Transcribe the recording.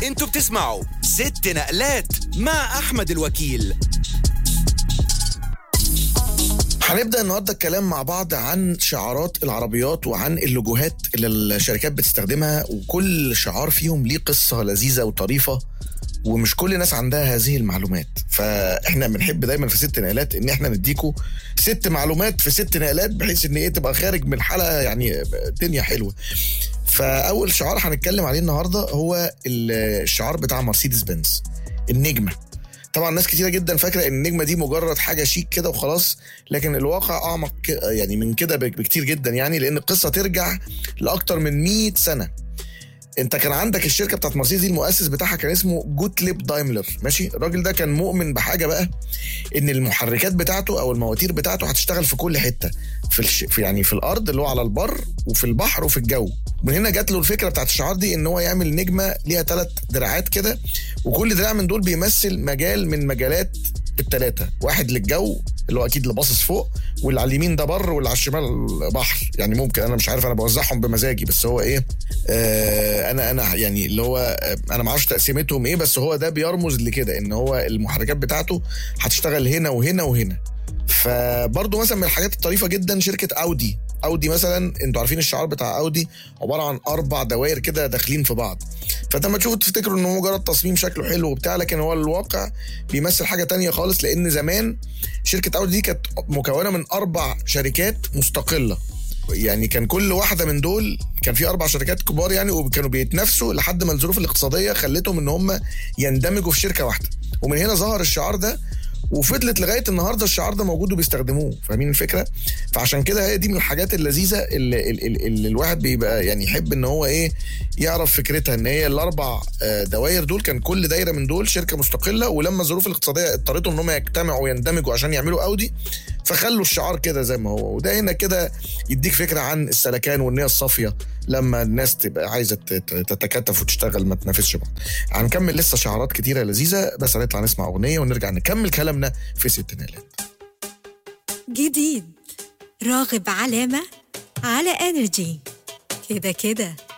انتوا بتسمعوا ست نقلات مع احمد الوكيل هنبدا النهارده الكلام مع بعض عن شعارات العربيات وعن اللوجوهات اللي الشركات بتستخدمها وكل شعار فيهم ليه قصه لذيذه وطريفه ومش كل الناس عندها هذه المعلومات فاحنا بنحب دايما في ست نقلات ان احنا نديكوا ست معلومات في ست نقلات بحيث ان ايه تبقى خارج من الحلقه يعني الدنيا حلوه فاول شعار هنتكلم عليه النهارده هو الشعار بتاع مرسيدس بنز النجمه طبعا ناس كتيره جدا فاكره ان النجمه دي مجرد حاجه شيك كده وخلاص لكن الواقع اعمق ك- يعني من كده بك- بكتير جدا يعني لان القصه ترجع لاكتر من 100 سنه انت كان عندك الشركه بتاعت مرسيدس دي المؤسس بتاعها كان اسمه جوتليب دايملر ماشي الراجل ده كان مؤمن بحاجه بقى ان المحركات بتاعته او المواتير بتاعته هتشتغل في كل حته في, الش... في يعني في الارض اللي هو على البر وفي البحر وفي الجو من هنا جات له الفكره بتاعت الشعار دي ان هو يعمل نجمه ليها ثلاث دراعات كده وكل دراع من دول بيمثل مجال من مجالات الثلاثه واحد للجو اللي هو اكيد اللي باصص فوق واللي على اليمين ده بر واللي على الشمال بحر يعني ممكن انا مش عارف انا بوزعهم بمزاجي بس هو ايه آه انا انا يعني اللي هو آه، انا ما اعرفش تقسيمتهم ايه بس هو ده بيرمز لكده ان هو المحركات بتاعته هتشتغل هنا وهنا وهنا فبرضه مثلا من الحاجات الطريفه جدا شركه اودي اودي مثلا انتوا عارفين الشعار بتاع اودي عباره عن اربع دوائر كده داخلين في بعض فانت لما تشوفوا تفتكروا ان هو مجرد تصميم شكله حلو وبتاع لكن هو الواقع بيمثل حاجه تانية خالص لان زمان شركه اودي دي كانت مكونه من اربع شركات مستقله يعني كان كل واحده من دول كان في اربع شركات كبار يعني وكانوا بيتنافسوا لحد ما الظروف الاقتصاديه خلتهم ان هم يندمجوا في شركه واحده ومن هنا ظهر الشعار ده وفضلت لغايه النهارده الشعار ده موجود وبيستخدموه فاهمين الفكره فعشان كده هي دي من الحاجات اللذيذه اللي, اللي, اللي الواحد بيبقى يعني يحب ان هو ايه يعرف فكرتها ان هي الاربع آه، دوائر دول كان كل دايره من دول شركه مستقله ولما الظروف الاقتصاديه اضطرتهم ان هم يجتمعوا ويندمجوا عشان يعملوا اودي فخلوا الشعار كده زي ما هو وده هنا كده يديك فكره عن السلكان والنيه الصافيه لما الناس تبقى عايزه تت- تتكاتف وتشتغل ما تنافسش بعض هنكمل لسه شعارات كتيره لذيذه بس هنطلع نسمع اغنيه ونرجع نكمل كلامنا في ست نقلات جديد راغب علامة على انرجي كده كده